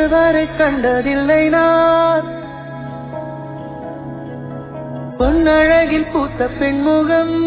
வரை கண்டதில்லை நான் பொன்னழகில் பூத்த பெண்முகம்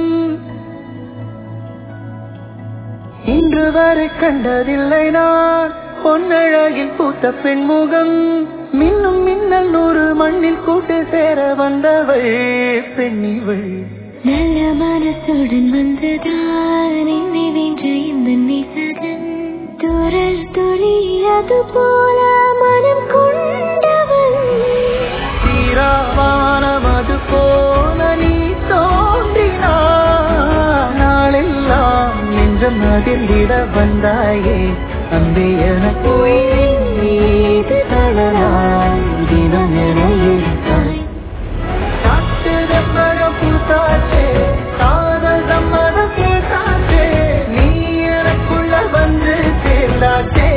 இன்று வரை கண்டதில்லை நான் பொன்னழகில் பூத்த பெண்முகம் மின்னும் மின்னல் நூறு மண்ணில் கூட்டு சேர வந்தவள் பெண்ணிவள் நல்ல மனசுடன் வந்ததான் என்னை வென்ற இந்த நேசகன் துரல் துளி அது போல மனம் கொண்டவன் தீராவானம் அது போல நீ தோன்றினாய் நாளெல்லாம் நெஞ்சம் அதிர்ந்திட வந்தாயே அன்பே எனக்கு உயிரின் மீது தளராய் தினம் என இருக்காய் காட்டு தம்மரம் பூத்தாச்சே காதல் தம்மரம் கேட்டாச்சே நீ எனக்குள்ள வந்து சேர்ந்தாச்சே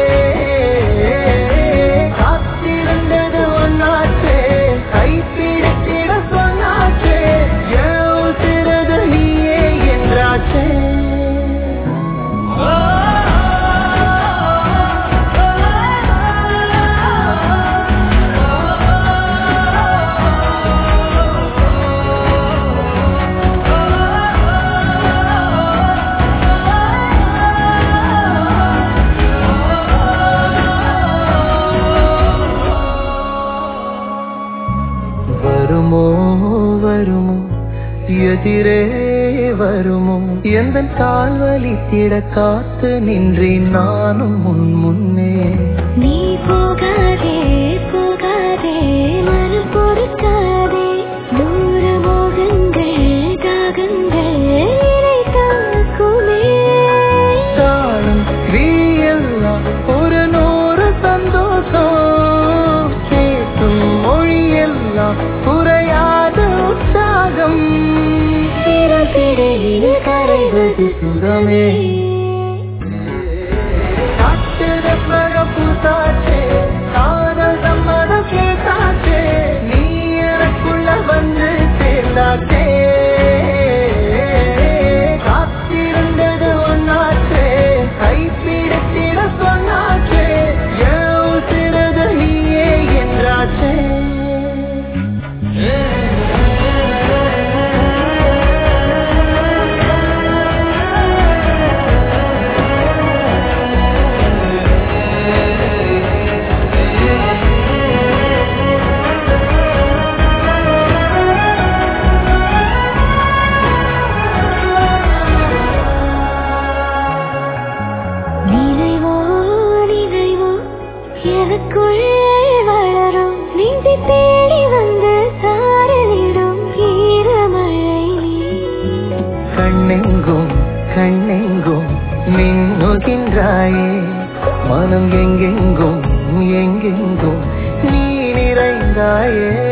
காத்திருந்தது ஒன்னாச்சே கை பிடித்திட சொன்னாச்சே என் உசிரது நீயே என்றாச்சே வருமோ வருமோ எதிரே வருமோ எந்த கால் வலித்திட காத்து நின்றேன் நானும் முன் முன்னே நீ போகாதே போகாதே மனம் பொறுக்காதே தூர மோகங்கள் தாகங்கள் இறை தாக்குமே தாழும் வீயெல்லாம் ஒரு நூறு சந்தோஷம் கேட்கும் மொழியெல்லாம் குறையாத உற்சாகம் சிறப்பிடையில் கரைவது சுகமே காட்டு பூத்தாச்சே காதல் சம்மதம் கேட்டாச்சே நீ எனக்குள்ள வந்து சேர்ந்தாச்சே காத்திருந்தது ஒன்னாச்சே கை பிடித்திட சொன்னாச்சே என் உசிரது நீயே என்றாச்சே நினைவோ நினைவோ எனக்குள்ளே வளரும் நெஞ்சை தேடி வந்து சாரலிடும் ஈரமழை கண்ணெங்கும் கண்ணெங்கும் மின்னுகின்றாயே மனம் எங்கெங்கும் எங்கெங்கும் நீ நிறைந்தாயே